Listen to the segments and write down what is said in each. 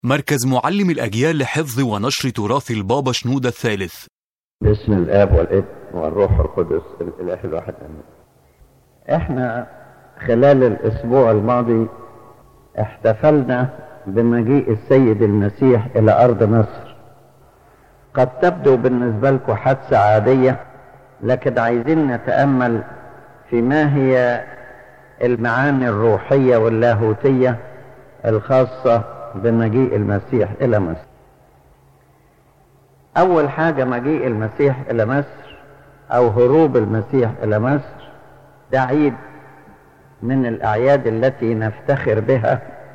مركز معلم الأجيال لحفظ ونشر تراث البابا شنودة الثالث باسم الاب والابن والروح القدس الاله الواحد امين احنا خلال الاسبوع الماضي احتفلنا بمجيء السيد المسيح الى ارض مصر قد تبدو بالنسبه لكم حادثه عاديه لكن عايزين نتامل في ما هي المعاني الروحيه واللاهوتيه الخاصه بمجيء المسيح الى مصر أول حاجة مجيء المسيح إلى مصر أو هروب المسيح إلى مصر ده عيد من الأعياد التي نفتخر بها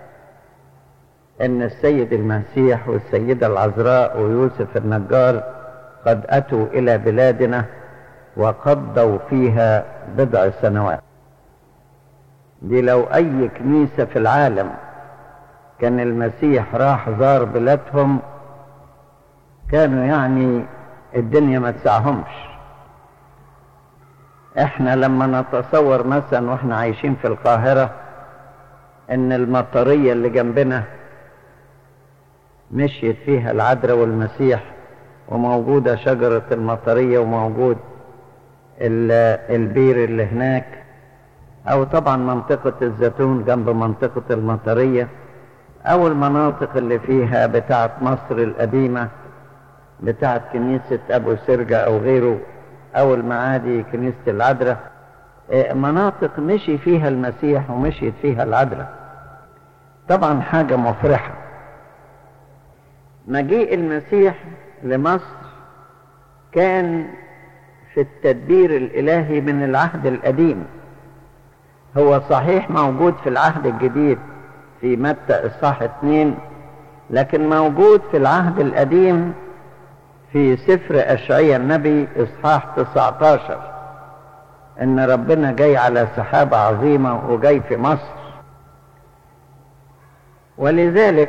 إن السيد المسيح والسيدة العذراء ويوسف النجار قد أتوا إلى بلادنا وقضوا فيها بضع سنوات دي لو أي كنيسة في العالم كان المسيح راح زار بلادهم كانوا يعني الدنيا ما تسعهمش احنا لما نتصور مثلا واحنا عايشين في القاهرة ان المطرية اللي جنبنا مشيت فيها العذراء والمسيح وموجودة شجرة المطرية وموجود البير اللي هناك او طبعا منطقة الزيتون جنب منطقة المطرية او المناطق اللي فيها بتاعت مصر القديمة بتاعت كنيسة أبو سرجة أو غيره أو المعادي كنيسة العذراء مناطق مشي فيها المسيح ومشيت فيها العذراء طبعا حاجة مفرحة مجيء المسيح لمصر كان في التدبير الإلهي من العهد القديم هو صحيح موجود في العهد الجديد في متى إصحاح اتنين لكن موجود في العهد القديم في سفر أشعية النبي إصحاح 19 إن ربنا جاي على سحابة عظيمة وجاي في مصر ولذلك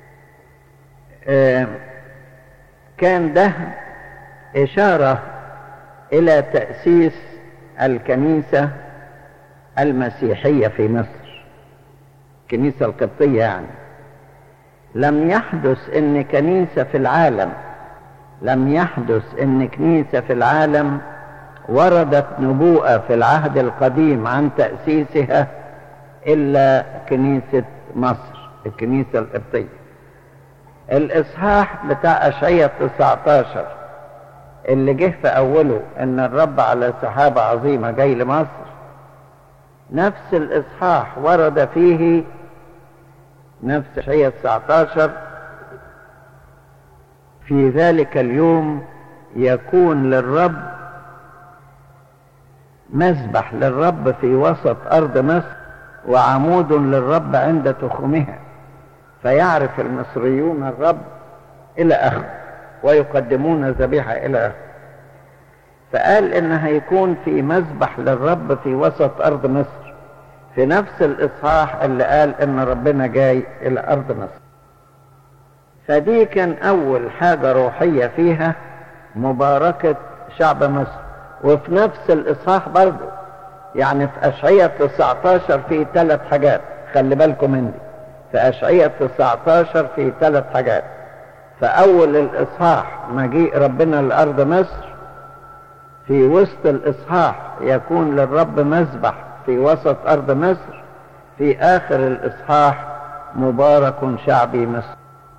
كان ده إشارة إلى تأسيس الكنيسة المسيحية في مصر الكنيسة القبطية يعني لم يحدث إن كنيسة في العالم لم يحدث ان كنيسة في العالم وردت نبوءة في العهد القديم عن تأسيسها إلا كنيسة مصر الكنيسة القبطية الإصحاح بتاع أشعية 19 اللي جه في أوله إن الرب على سحابة عظيمة جاي لمصر نفس الإصحاح ورد فيه نفس أشعية 19 في ذلك اليوم يكون للرب مذبح للرب في وسط أرض مصر وعمود للرب عند تخمها فيعرف المصريون الرب إلى آخره ويقدمون ذبيحة إلى آخره فقال إن هيكون في مذبح للرب في وسط أرض مصر في نفس الإصحاح اللي قال إن ربنا جاي إلى أرض مصر فدي كان أول حاجة روحية فيها مباركة شعب مصر وفي نفس الإصحاح برضه يعني في أشعية 19 في ثلاث حاجات خلي بالكم من دي في أشعية 19 في ثلاث حاجات فأول الإصحاح مجيء ربنا لأرض مصر في وسط الإصحاح يكون للرب مذبح في وسط أرض مصر في آخر الإصحاح مبارك شعبي مصر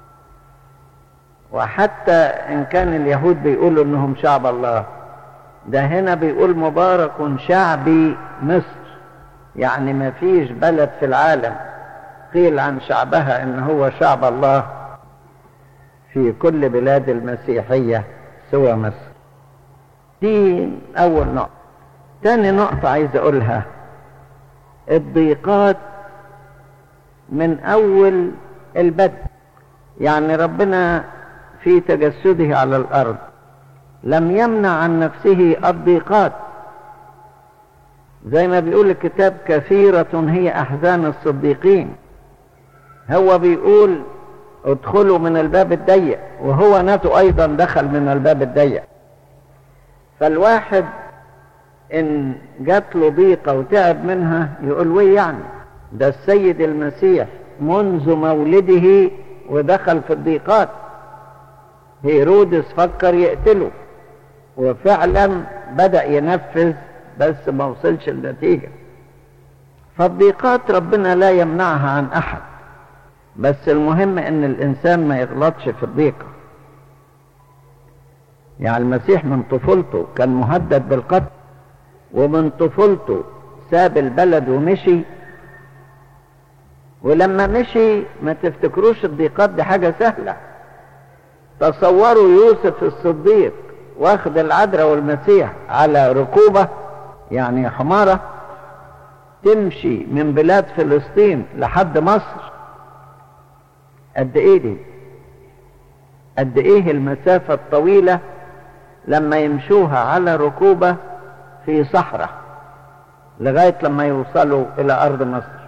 وحتى إن كان اليهود بيقولوا إنهم شعب الله ده هنا بيقول مبارك شعبي مصر يعني ما فيش بلد في العالم قيل عن شعبها إن هو شعب الله في كل بلاد المسيحية سوى مصر دي أول نقطة تاني نقطة عايز أقولها الضيقات من أول البدء يعني ربنا في تجسده على الارض لم يمنع عن نفسه الضيقات زي ما بيقول الكتاب كثيرة هي احزان الصديقين هو بيقول ادخلوا من الباب الضيق وهو نفسه ايضا دخل من الباب الضيق فالواحد ان جات له ضيقة وتعب منها يقول ويه يعني ده السيد المسيح منذ مولده ودخل في الضيقات هيرودس فكر يقتله وفعلا بدأ ينفذ بس ما وصلش النتيجة فالضيقات ربنا لا يمنعها عن أحد بس المهم ان الانسان ما يغلطش في الضيقة يعني المسيح من طفولته كان مهدد بالقتل ومن طفولته ساب البلد ومشي ولما مشي ما تفتكروش الضيقات دي حاجة سهلة تصوروا يوسف الصديق واخد العذراء والمسيح على ركوبة يعني حمارة تمشي من بلاد فلسطين لحد مصر قد ايه دي قد ايه المسافة الطويلة لما يمشوها على ركوبة في صحراء لغاية لما يوصلوا إلى أرض مصر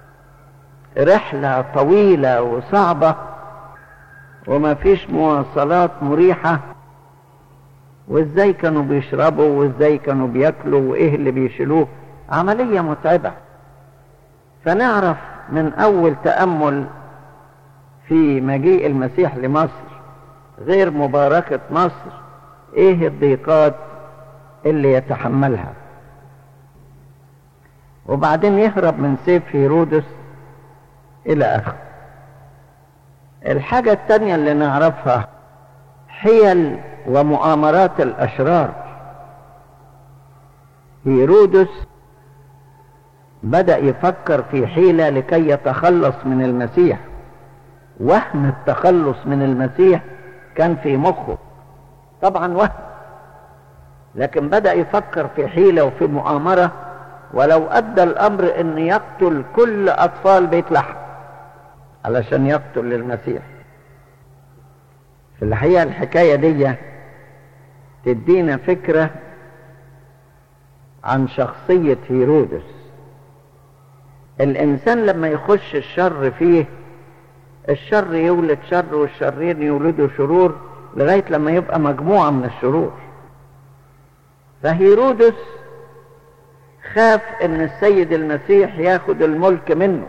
رحلة طويلة وصعبة وما فيش مواصلات مريحة وازاي كانوا بيشربوا وازاي كانوا بياكلوا وايه اللي بيشيلوه عملية متعبة فنعرف من أول تأمل في مجيء المسيح لمصر غير مباركة مصر ايه الضيقات اللي يتحملها وبعدين يهرب من سيف هيرودس الى اخره الحاجة التانية اللي نعرفها حيل ومؤامرات الاشرار هيرودس بدأ يفكر في حيلة لكي يتخلص من المسيح وهم التخلص من المسيح كان في مخه طبعا وهم لكن بدأ يفكر في حيلة وفي مؤامرة ولو أدى الأمر أن يقتل كل أطفال بيت لحم علشان يقتل المسيح في الحقيقة الحكاية دي تدينا فكرة عن شخصية هيرودس الإنسان لما يخش الشر فيه الشر يولد شر والشرين يولدوا شرور لغاية لما يبقى مجموعة من الشرور فهيرودس خاف ان السيد المسيح ياخد الملك منه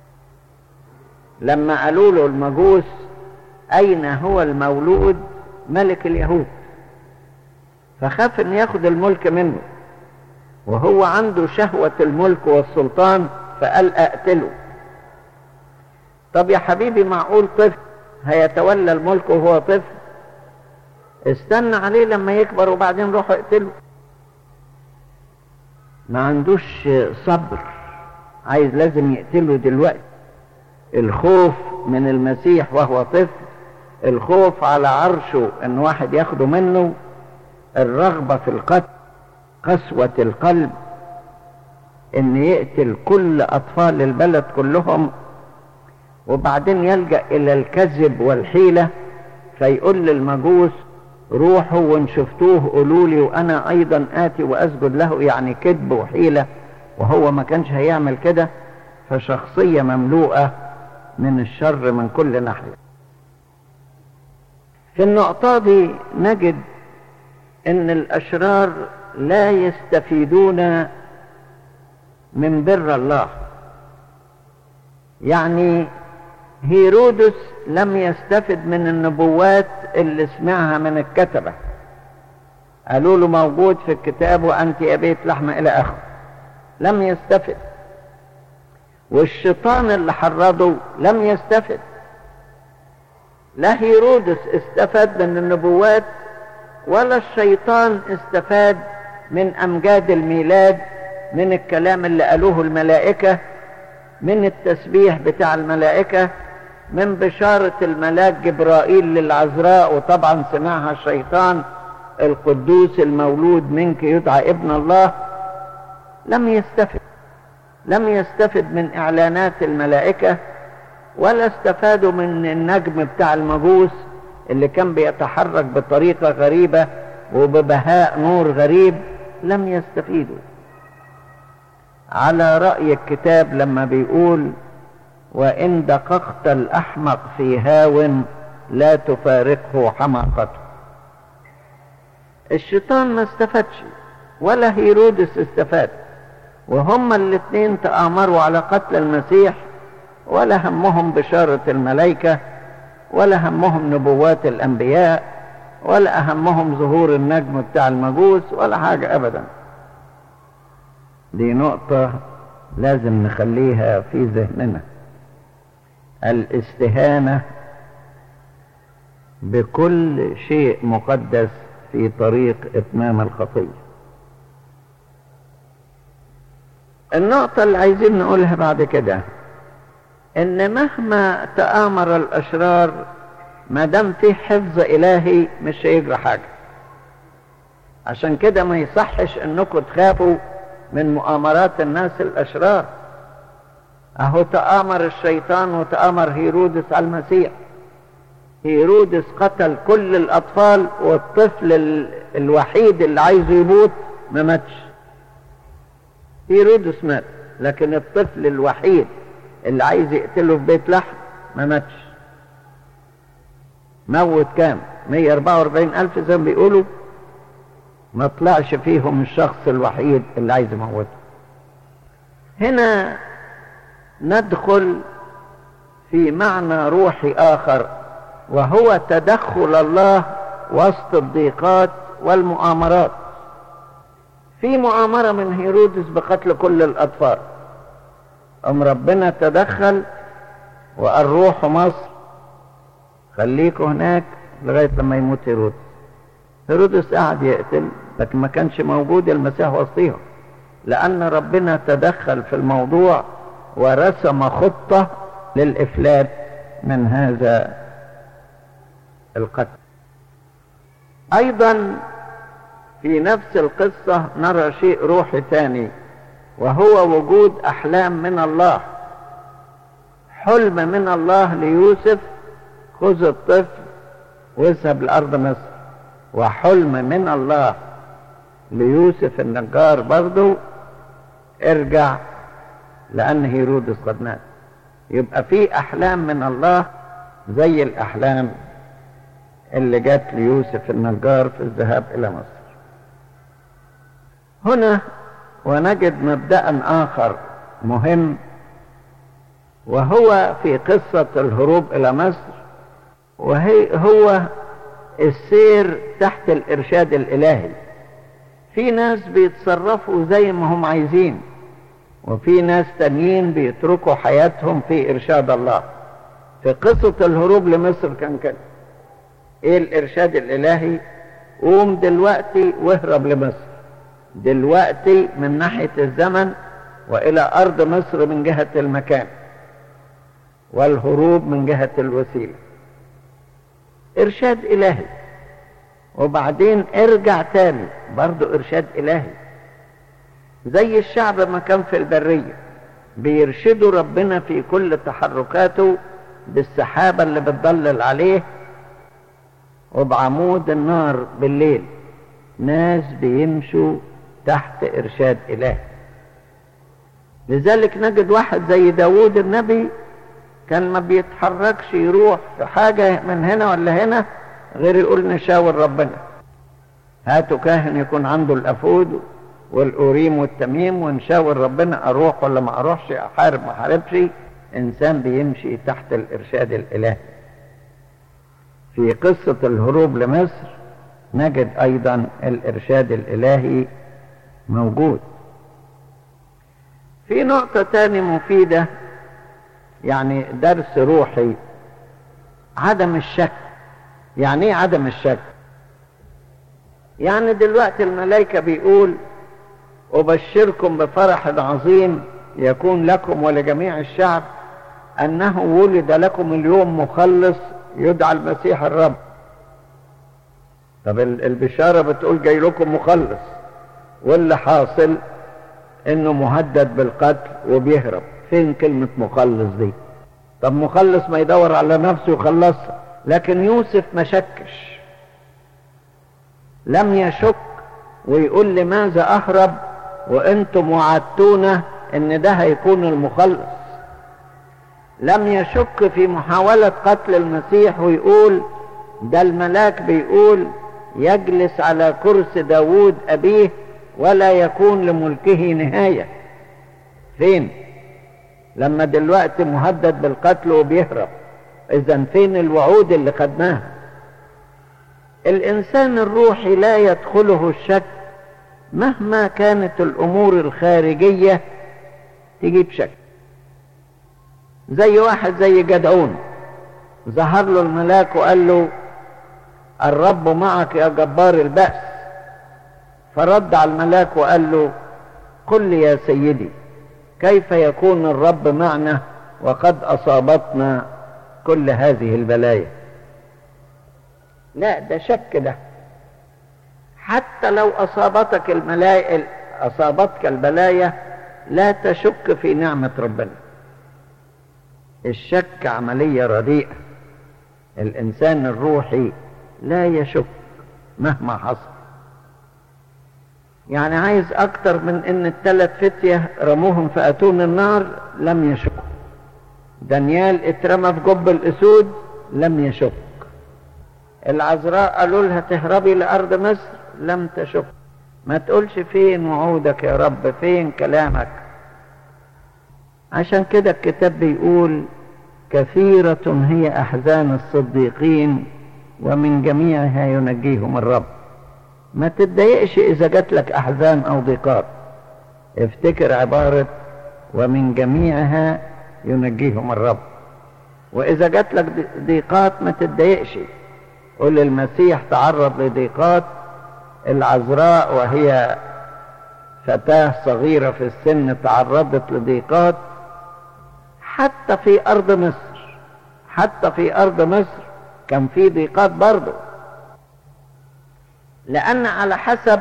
لما قالوا له المجوس اين هو المولود ملك اليهود فخاف ان ياخد الملك منه وهو عنده شهوة الملك والسلطان فقال اقتله طب يا حبيبي معقول طفل هيتولى الملك وهو طفل استنى عليه لما يكبر وبعدين روح اقتله ما عندوش صبر عايز لازم يقتله دلوقتي الخوف من المسيح وهو طفل الخوف على عرشه ان واحد ياخده منه الرغبة في القتل قسوة القلب ان يقتل كل اطفال البلد كلهم وبعدين يلجأ الى الكذب والحيلة فيقول للمجوس روحوا وان شفتوه قولوا لي وانا ايضا اتي واسجد له يعني كذب وحيلة وهو ما كانش هيعمل كده فشخصية مملوءة من الشر من كل ناحية في النقطة دي نجد ان الاشرار لا يستفيدون من بر الله يعني هيرودس لم يستفد من النبوات اللي سمعها من الكتبة قالوا له موجود في الكتاب وأنت يا بيت لحم إلى آخره لم يستفد والشيطان اللي حرضه لم يستفد لا هيرودس استفاد من النبوات ولا الشيطان استفاد من أمجاد الميلاد من الكلام اللي قالوه الملائكة من التسبيح بتاع الملائكة من بشارة الملاك جبرائيل للعذراء وطبعا سمعها الشيطان القدوس المولود منك يدعى ابن الله لم يستفد لم يستفد من اعلانات الملائكة ولا استفادوا من النجم بتاع المجوس اللي كان بيتحرك بطريقة غريبة وببهاء نور غريب لم يستفيدوا على رأي الكتاب لما بيقول وإن دققت الأحمق في هاو لا تفارقه حماقته الشيطان ما استفادش ولا هيرودس استفاد وهما الاثنين تآمروا على قتل المسيح ولا همهم بشارة الملائكة ولا همهم نبوات الأنبياء ولا أهمهم ظهور النجم بتاع المجوس ولا حاجة أبدا دي نقطة لازم نخليها في ذهننا الاستهانة بكل شيء مقدس في طريق إتمام الخطية النقطة اللي عايزين نقولها بعد كده إن مهما تآمر الأشرار ما دام في حفظ إلهي مش هيجرى حاجة عشان كده ما يصحش إنكم تخافوا من مؤامرات الناس الأشرار أهو تآمر الشيطان وتآمر هيرودس على المسيح هيرودس قتل كل الأطفال والطفل الوحيد اللي عايزه يموت ما ماتش هيرودس مات لكن الطفل الوحيد اللي عايز يقتله في بيت لحم ما ماتش موت كام 144 ألف زي ما بيقولوا ما طلعش فيهم الشخص الوحيد اللي عايز يموته هنا ندخل في معنى روحي آخر وهو تدخل الله وسط الضيقات والمؤامرات في مؤامرة من هيرودس بقتل كل الأطفال أم ربنا تدخل وقال روحوا مصر خليكوا هناك لغاية لما يموت هيرودس هيرودس قعد يقتل لكن ما كانش موجود المسيح وسطيهم لأن ربنا تدخل في الموضوع ورسم خطة للإفلات من هذا القتل أيضا في نفس القصة نرى شيء روحي ثاني وهو وجود أحلام من الله حلم من الله ليوسف خذ الطفل واذهب لأرض مصر وحلم من الله ليوسف النجار برضه ارجع لأن هيرودس قد مات يبقى في أحلام من الله زي الأحلام اللي جت ليوسف النجار في الذهاب إلى مصر هنا ونجد مبدأ آخر مهم وهو في قصة الهروب إلى مصر وهي هو السير تحت الإرشاد الإلهي في ناس بيتصرفوا زي ما هم عايزين وفي ناس تانيين بيتركوا حياتهم في إرشاد الله في قصة الهروب لمصر كان كده إيه الإرشاد الإلهي قوم دلوقتي واهرب لمصر دلوقتي من ناحية الزمن وإلى أرض مصر من جهة المكان والهروب من جهة الوسيلة إرشاد إلهي وبعدين ارجع تاني برضو إرشاد إلهي زي الشعب ما كان في البرية بيرشدوا ربنا في كل تحركاته بالسحابة اللي بتضلل عليه وبعمود النار بالليل ناس بيمشوا تحت إرشاد إلهي لذلك نجد واحد زي داود النبي كان ما بيتحركش يروح في حاجة من هنا ولا هنا غير يقول نشاور ربنا هاتوا كاهن يكون عنده الأفود والأوريم والتميم ونشاور ربنا أروح ولا ما أروحش أحارب ما أحاربش إنسان بيمشي تحت الإرشاد الإلهي في قصة الهروب لمصر نجد أيضا الإرشاد الإلهي موجود في نقطة تانية مفيدة يعني درس روحي عدم الشك يعني ايه عدم الشك يعني دلوقتي الملائكة بيقول أبشركم بفرح عظيم يكون لكم ولجميع الشعب أنه ولد لكم اليوم مخلص يدعى المسيح الرب طب البشارة بتقول جاي لكم مخلص واللي حاصل انه مهدد بالقتل وبيهرب فين كلمة مخلص دي طب مخلص ما يدور على نفسه يخلصها لكن يوسف ما شكش لم يشك ويقول لماذا اهرب وانتم وعدتونا ان ده هيكون المخلص لم يشك في محاولة قتل المسيح ويقول ده الملاك بيقول يجلس على كرسي داوود أبيه ولا يكون لملكه نهاية فين لما دلوقتي مهدد بالقتل وبيهرب اذا فين الوعود اللي خدناها الانسان الروحي لا يدخله الشك مهما كانت الامور الخارجيه تجيب شك زي واحد زي جدعون ظهر له الملاك وقال له الرب معك يا جبار البأس فرد على الملاك وقال له قل لي يا سيدي كيف يكون الرب معنا وقد أصابتنا كل هذه البلايا لا ده شك ده حتى لو أصابتك الملايا أصابتك البلايا لا تشك في نعمة ربنا الشك عملية رديئة الإنسان الروحي لا يشك مهما حصل يعني عايز أكتر من إن الثلاث فتية رموهم في أتون النار لم يشكوا دانيال اترمى في جب الأسود لم يشك العذراء قالوا لها تهربي لأرض مصر لم تشك ما تقولش فين وعودك يا رب فين كلامك عشان كده الكتاب بيقول كثيرة هي أحزان الصديقين ومن جميعها ينجيهم الرب ما تتضايقش إذا جات لك أحزان أو ضيقات افتكر عبارة ومن جميعها ينجيهم الرب وإذا جات لك ضيقات ما تتضايقش قل المسيح تعرض لضيقات العذراء وهي فتاة صغيرة في السن تعرضت لضيقات حتى في أرض مصر حتى في أرض مصر كان في ضيقات برضه لأن على حسب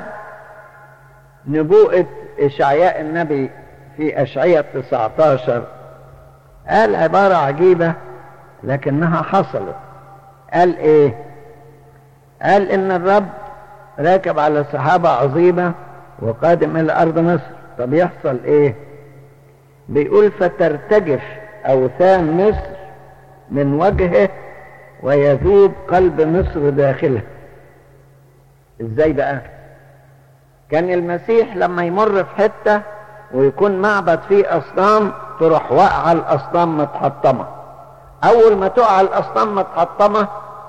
نبوءة إشعياء النبي في أشعية 19 قال عبارة عجيبة لكنها حصلت قال إيه؟ قال إن الرب راكب على سحابة عظيمة وقادم إلى أرض مصر طب يحصل إيه؟ بيقول فترتجف أوثان مصر من وجهه ويذوب قلب مصر داخله ازاي بقى كان المسيح لما يمر في حتة ويكون معبد فيه أصنام تروح واقعة الأصنام متحطمة أول ما تقع الأصنام متحطمة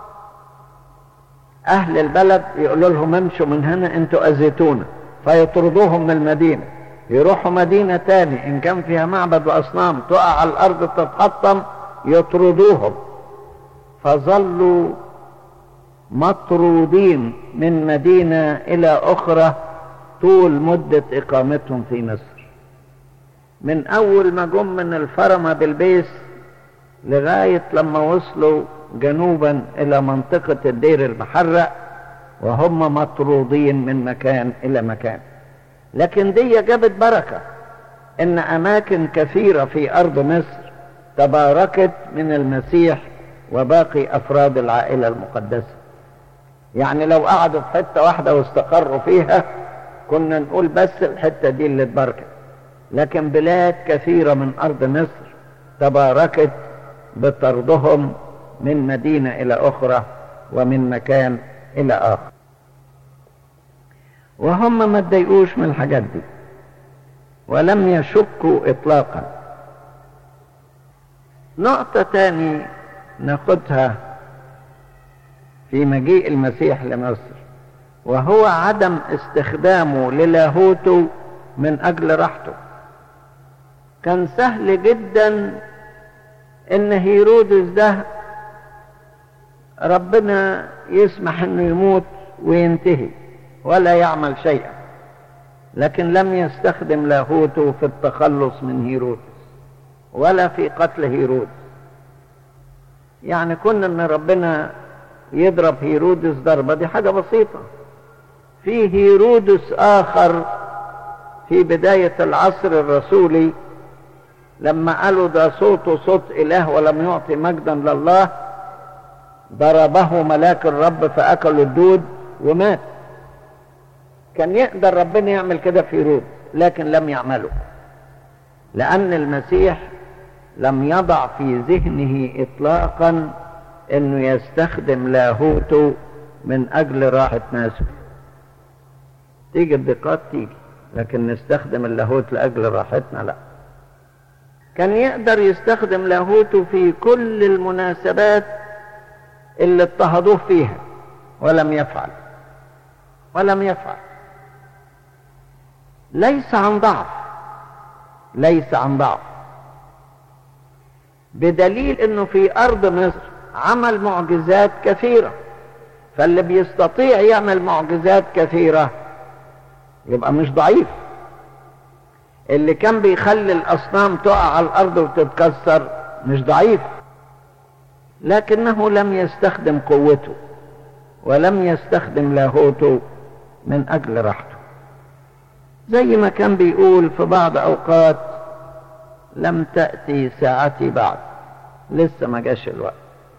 أهل البلد يقولوا لهم امشوا من هنا انتوا أذيتونا فيطردوهم من المدينة يروحوا مدينة تاني إن كان فيها معبد وأصنام تقع على الأرض تتحطم يطردوهم فظلوا مطرودين من مدينة إلى أخرى طول مدة إقامتهم في مصر من أول ما جم من الفرمة بالبيس لغاية لما وصلوا جنوبا إلى منطقة الدير المحرق وهم مطرودين من مكان إلى مكان لكن دي جابت بركة إن أماكن كثيرة في أرض مصر تباركت من المسيح وباقي أفراد العائلة المقدسة يعني لو قعدوا في حتة واحدة واستقروا فيها كنا نقول بس الحتة دي اللي اتباركت لكن بلاد كثيرة من أرض مصر تباركت بطردهم من مدينة إلى أخرى ومن مكان إلى آخر وهم ما اتضايقوش من الحاجات دي ولم يشكوا إطلاقا نقطة تاني ناخدها في مجيء المسيح لمصر وهو عدم استخدامه للاهوته من أجل راحته كان سهل جدا ان هيرودس ده ربنا يسمح انه يموت وينتهي ولا يعمل شيئا لكن لم يستخدم لاهوته في التخلص من هيرودس ولا في قتل هيرودس يعني كنا ان ربنا يضرب هيرودس ضربة دي حاجة بسيطة في هيرودس آخر في بداية العصر الرسولي لما قالوا ده صوته صوت إله ولم يعطي مجدا لله ضربه ملاك الرب فأكل الدود ومات كان يقدر ربنا يعمل كده في هيرودس لكن لم يعمله لأن المسيح لم يضع في ذهنه إطلاقا انه يستخدم لاهوته من اجل راحة ناسه تيجي الضيقات تيجي لكن نستخدم اللاهوت لاجل راحتنا لا كان يقدر يستخدم لاهوته في كل المناسبات اللي اضطهدوه فيها ولم يفعل ولم يفعل ليس عن ضعف ليس عن ضعف بدليل انه في ارض مصر عمل معجزات كثيره فاللي بيستطيع يعمل معجزات كثيره يبقى مش ضعيف اللي كان بيخلي الاصنام تقع على الارض وتتكسر مش ضعيف لكنه لم يستخدم قوته ولم يستخدم لاهوته من اجل راحته زي ما كان بيقول في بعض اوقات لم تاتي ساعتي بعد لسه ما جاش الوقت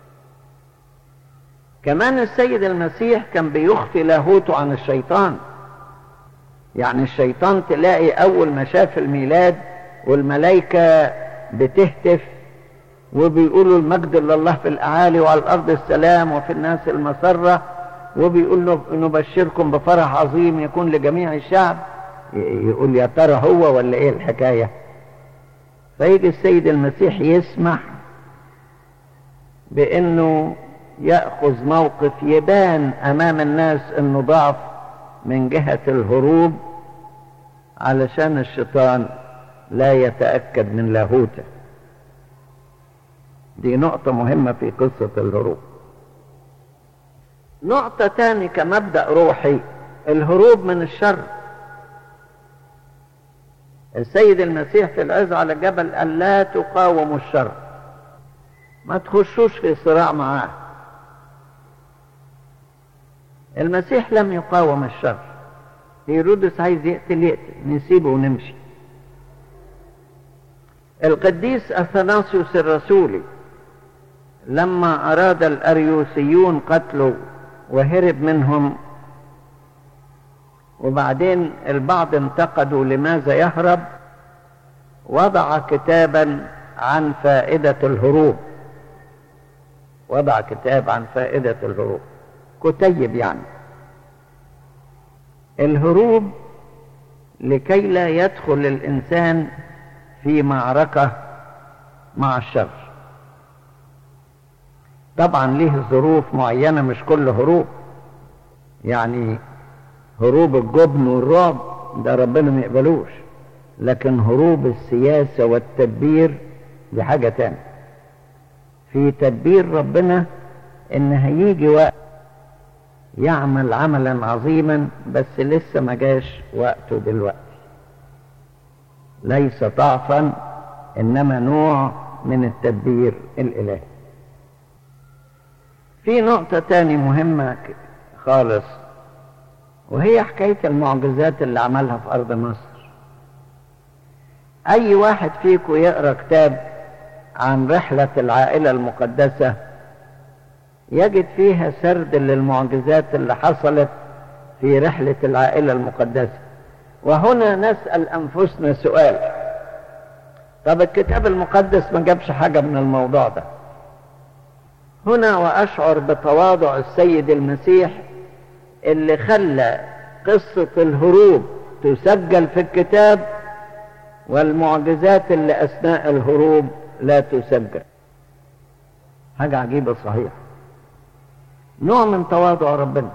كمان السيد المسيح كان بيخفي لاهوته عن الشيطان يعني الشيطان تلاقي اول ما شاف الميلاد والملائكه بتهتف وبيقولوا المجد لله في الاعالي وعلى الارض السلام وفي الناس المسره وبيقول له نبشركم بفرح عظيم يكون لجميع الشعب يقول يا ترى هو ولا ايه الحكايه فيجي السيد المسيح يسمح بانه ياخذ موقف يبان امام الناس انه ضعف من جهه الهروب علشان الشيطان لا يتاكد من لاهوته دي نقطه مهمه في قصه الهروب نقطه تاني كمبدا روحي الهروب من الشر السيد المسيح في العز على الجبل قال لا تقاوموا الشر ما تخشوش في صراع معاه المسيح لم يقاوم الشر هيرودس عايز يقتل يقتل نسيبه ونمشي القديس اثناسيوس الرسولي لما اراد الاريوسيون قتله وهرب منهم وبعدين البعض انتقدوا لماذا يهرب وضع كتابا عن فائدة الهروب وضع كتاب عن فائدة الهروب كتيب يعني الهروب لكي لا يدخل الإنسان في معركة مع الشر طبعا ليه ظروف معينة مش كل هروب يعني هروب الجبن والرعب ده ربنا ما يقبلوش لكن هروب السياسة والتدبير دي حاجة تانية في تدبير ربنا ان هيجي وقت يعمل عملا عظيما بس لسه ما جاش وقته دلوقتي ليس ضعفا انما نوع من التدبير الالهي في نقطة تاني مهمة خالص وهي حكاية المعجزات اللي عملها في أرض مصر أي واحد فيكم يقرأ كتاب عن رحلة العائلة المقدسة يجد فيها سرد للمعجزات اللي حصلت في رحلة العائلة المقدسة وهنا نسأل أنفسنا سؤال طب الكتاب المقدس ما جابش حاجة من الموضوع ده هنا وأشعر بتواضع السيد المسيح اللي خلى قصة الهروب تسجل في الكتاب والمعجزات اللي أثناء الهروب لا تسجل حاجة عجيبة صحيح نوع من تواضع ربنا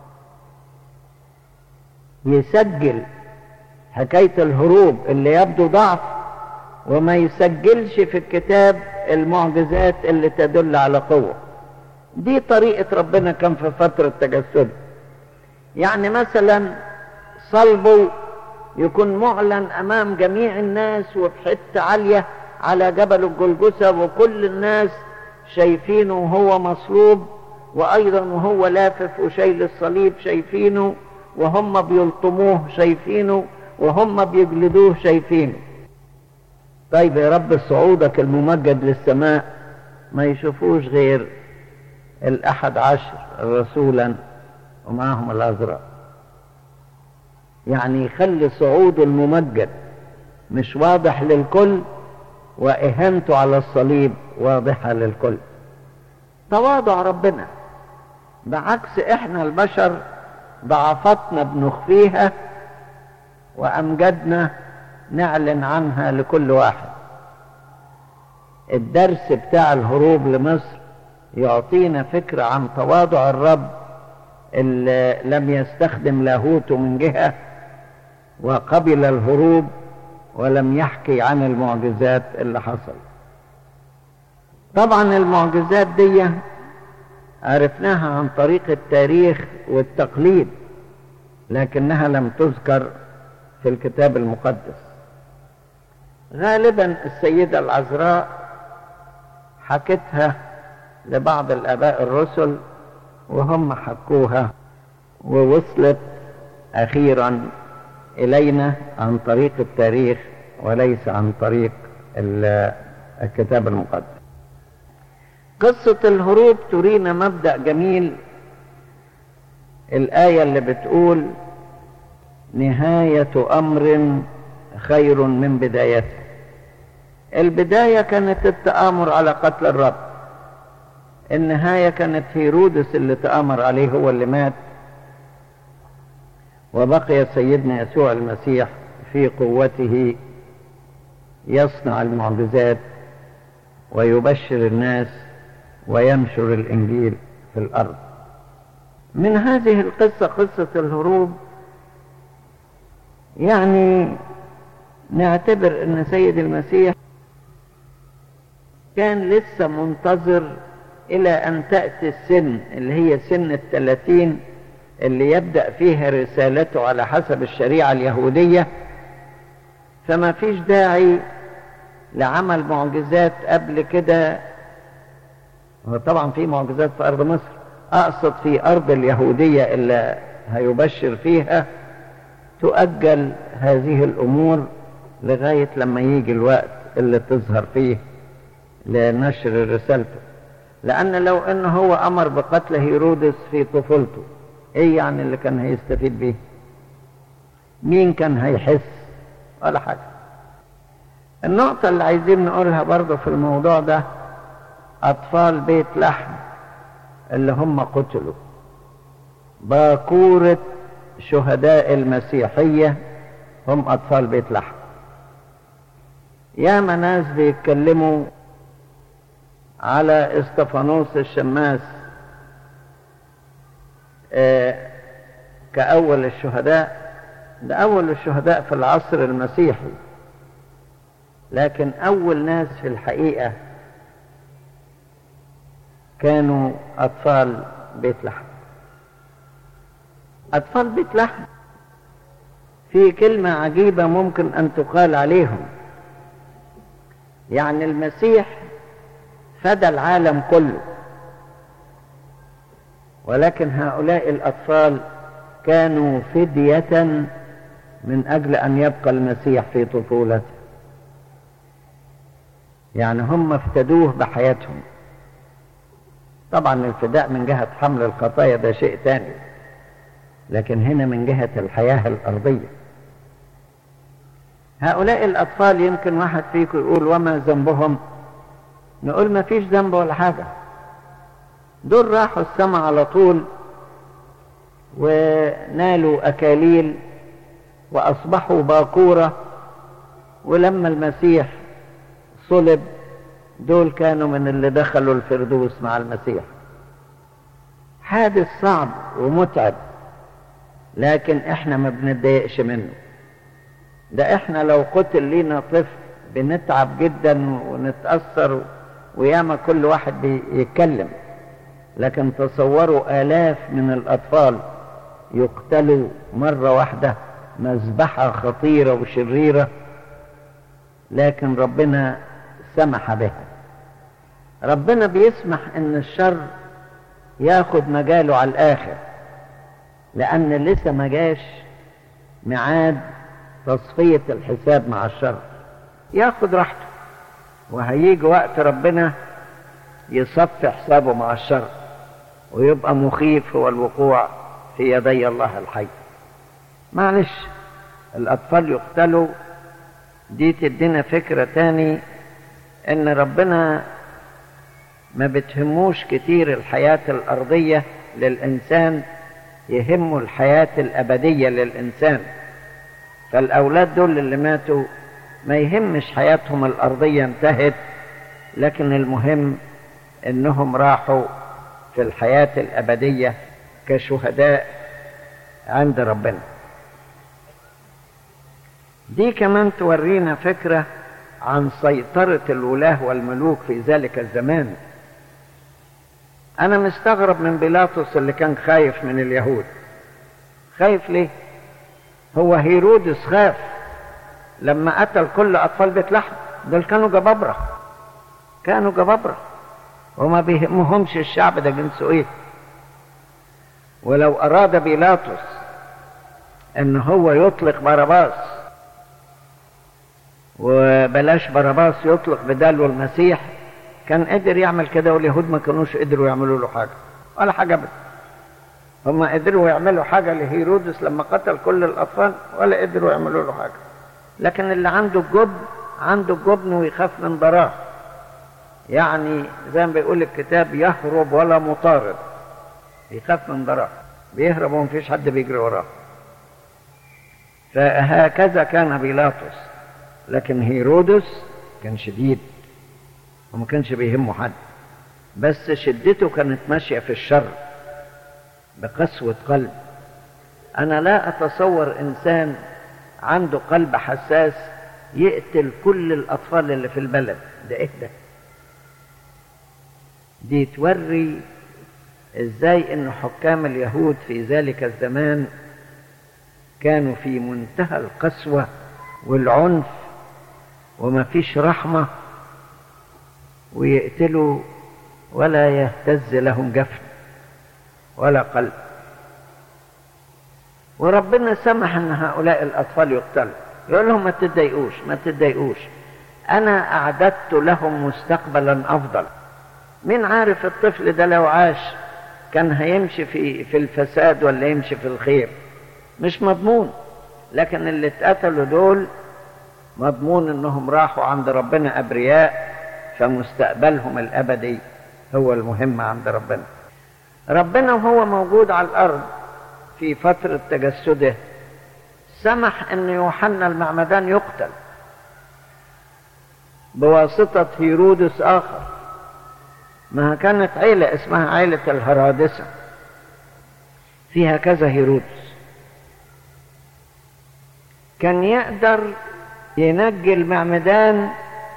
يسجل حكاية الهروب اللي يبدو ضعف وما يسجلش في الكتاب المعجزات اللي تدل على قوة دي طريقة ربنا كان في فترة تجسده يعني مثلا صلبه يكون معلن امام جميع الناس وفي حته عاليه على جبل الجلجسة وكل الناس شايفينه وهو مصلوب وايضا وهو لافف وشايل الصليب شايفينه وهم بيلطموه شايفينه وهم بيجلدوه شايفينه طيب يا رب صعودك الممجد للسماء ما يشوفوش غير الأحد عشر رسولا ومعهم الأزرق يعني يخلي صعوده الممجد مش واضح للكل وإهانته على الصليب واضحة للكل تواضع ربنا بعكس احنا البشر ضعفتنا بنخفيها وأمجدنا نعلن عنها لكل واحد الدرس بتاع الهروب لمصر يعطينا فكرة عن تواضع الرب اللي لم يستخدم لاهوته من جهة وقبل الهروب ولم يحكي عن المعجزات اللي حصل طبعا المعجزات دي عرفناها عن طريق التاريخ والتقليد لكنها لم تذكر في الكتاب المقدس غالبا السيدة العذراء حكتها لبعض الآباء الرسل وهم حكوها ووصلت أخيرا إلينا عن طريق التاريخ وليس عن طريق الكتاب المقدس قصة الهروب ترينا مبدأ جميل الآية اللي بتقول نهاية أمر خير من بدايته البداية كانت التآمر على قتل الرب النهاية كانت هيرودس اللي تآمر عليه هو اللي مات وبقي سيدنا يسوع المسيح في قوته يصنع المعجزات ويبشر الناس وينشر الإنجيل في الأرض من هذه القصة قصة الهروب يعني نعتبر أن سيد المسيح كان لسه منتظر إلى أن تأتي السن اللي هي سن الثلاثين اللي يبدأ فيها رسالته على حسب الشريعة اليهودية فما فيش داعي لعمل معجزات قبل كده هو طبعا في معجزات في أرض مصر أقصد في أرض اليهودية اللي هيبشر فيها تؤجل هذه الأمور لغاية لما يجي الوقت اللي تظهر فيه لنشر رسالته لأن لو أنه هو أمر بقتل هيرودس في طفولته إيه يعني اللي كان هيستفيد بيه مين كان هيحس ولا حاجة النقطة اللي عايزين نقولها برضه في الموضوع ده أطفال بيت لحم اللي هم قتلوا باكورة شهداء المسيحية هم أطفال بيت لحم ياما ناس بيتكلموا على استفانوس الشماس آه كأول الشهداء ده أول الشهداء في العصر المسيحي لكن أول ناس في الحقيقة كانوا أطفال بيت لحم أطفال بيت لحم في كلمة عجيبة ممكن أن تقال عليهم يعني المسيح فدى العالم كله ولكن هؤلاء الأطفال كانوا فدية من أجل أن يبقى المسيح في طفولته يعني هم افتدوه بحياتهم طبعا الفداء من جهة حمل الخطايا ده شيء تاني لكن هنا من جهة الحياة الأرضية هؤلاء الأطفال يمكن واحد فيكم يقول وما ذنبهم نقول ما فيش ذنب ولا حاجة دول راحوا السماء على طول ونالوا أكاليل وأصبحوا باكورة ولما المسيح صلب دول كانوا من اللي دخلوا الفردوس مع المسيح حادث صعب ومتعب لكن احنا ما بنتضايقش منه ده احنا لو قتل لينا طفل بنتعب جدا ونتأثر وياما كل واحد بيتكلم لكن تصوروا آلاف من الأطفال يقتلوا مرة واحدة مذبحة خطيرة وشريرة لكن ربنا سمح بها ربنا بيسمح ان الشر ياخد مجاله على الاخر لان لسه ما جاش ميعاد تصفية الحساب مع الشر ياخد راحته وهيجي وقت ربنا يصفي حسابه مع الشر ويبقى مخيف هو الوقوع في يدي الله الحي معلش الأطفال يقتلوا دي تدينا فكرة تاني إن ربنا ما بتهموش كتير الحياة الأرضية للإنسان يهمه الحياة الأبدية للإنسان فالأولاد دول اللي ماتوا ما يهمش حياتهم الأرضية انتهت لكن المهم انهم راحوا في الحياة الأبدية كشهداء عند ربنا دي كمان تورينا فكرة عن سيطرة الولاة والملوك في ذلك الزمان أنا مستغرب من بيلاطس اللي كان خايف من اليهود خايف ليه؟ هو هيرودس خاف لما قتل كل أطفال بيت لحم دول كانوا جبابرة كانوا جبابرة وما بيهمهمش الشعب ده جنسه ايه ولو أراد بيلاطس ان هو يطلق باراباس وبلاش باراباس يطلق بداله المسيح كان قدر يعمل كده واليهود ما كانوش قدروا يعملوا له حاجة ولا حاجة بس هم قدروا يعملوا حاجة لهيرودس لما قتل كل الأطفال ولا قدروا يعملوا له حاجة لكن اللي عنده الجبن عنده الجبن ويخاف من ضراه يعني زي ما بيقول الكتاب يهرب ولا مطارد يخاف من ضراه بيهرب ومفيش حد بيجري وراه فهكذا كان بيلاطس لكن هيرودس كان شديد وما كانش بيهمه حد بس شدته كانت ماشية في الشر بقسوة قلب أنا لا أتصور إنسان عنده قلب حساس يقتل كل الأطفال اللي في البلد ده إيه ده دي توري إزاي إن حكام اليهود في ذلك الزمان كانوا في منتهى القسوة والعنف وما فيش رحمة ويقتلوا ولا يهتز لهم جفن ولا قلب وربنا سمح ان هؤلاء الاطفال يقتلوا يقول لهم ما تتضايقوش ما تتضايقوش انا اعددت لهم مستقبلا افضل مين عارف الطفل ده لو عاش كان هيمشي في في الفساد ولا يمشي في الخير مش مضمون لكن اللي اتقتلوا دول مضمون انهم راحوا عند ربنا ابرياء فمستقبلهم الابدي هو المهم عند ربنا ربنا وهو موجود على الارض في فترة تجسده سمح ان يوحنا المعمدان يقتل بواسطة هيرودس اخر ما كانت عيلة اسمها عيلة الهرادسة فيها كذا هيرودس كان يقدر ينجي المعمدان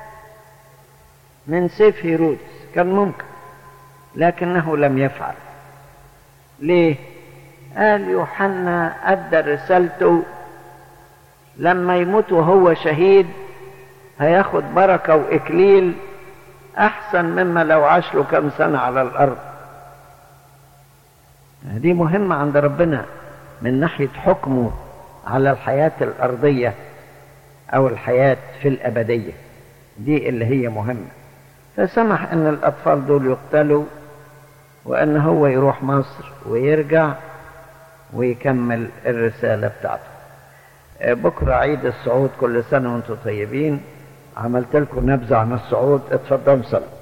من سيف هيرودس كان ممكن لكنه لم يفعل ليه قال يوحنا أدى رسالته لما يموت وهو شهيد هياخد بركة وإكليل أحسن مما لو عاش له كم سنة على الأرض دي مهمة عند ربنا من ناحية حكمه على الحياة الأرضية أو الحياة في الأبدية دي اللي هي مهمة فسمح أن الأطفال دول يقتلوا وأن هو يروح مصر ويرجع ويكمل الرسالة بتاعته بكرة عيد الصعود كل سنة وانتم طيبين عملت لكم نبذة عن الصعود اتفضلوا صلوا